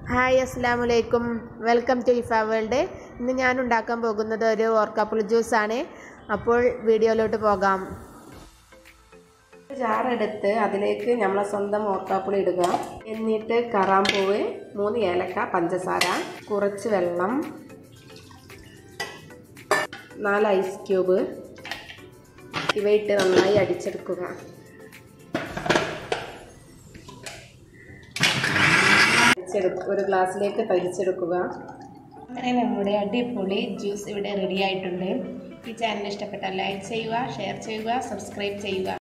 hi അസ്സാം വലൈക്കും welcome to ഇഫ world ഇന്ന് ഞാൻ ഉണ്ടാക്കാൻ പോകുന്നത് ഒരു ഓർക്കാപ്പിൾ ജ്യൂസാണ് അപ്പോൾ വീഡിയോയിലോട്ട് പോകാം ജാറെടുത്ത് അതിലേക്ക് നമ്മളെ സ്വന്തം ഓർക്കാപ്പുളി ഇടുക എന്നിട്ട് കറാമ്പൂവ് മൂന്ന് ഏലക്ക പഞ്ചസാര കുറച്ച് വെള്ളം നാല് ഐസ് ക്യൂബ് ഇവയിട്ട് നന്നായി അടിച്ചെടുക്കുക അരിച്ചെടുക്ക ഒരു ഗ്ലാസ്സിലേക്ക് തരിച്ചെടുക്കുക അങ്ങനെ നമ്മുടെ അടിപൊളി ജ്യൂസ് ഇവിടെ റെഡി ആയിട്ടുണ്ട് ഈ ചാനൽ ഇഷ്ടപ്പെട്ടാൽ ലൈക്ക് ചെയ്യുക ഷെയർ ചെയ്യുക സബ്സ്ക്രൈബ് ചെയ്യുക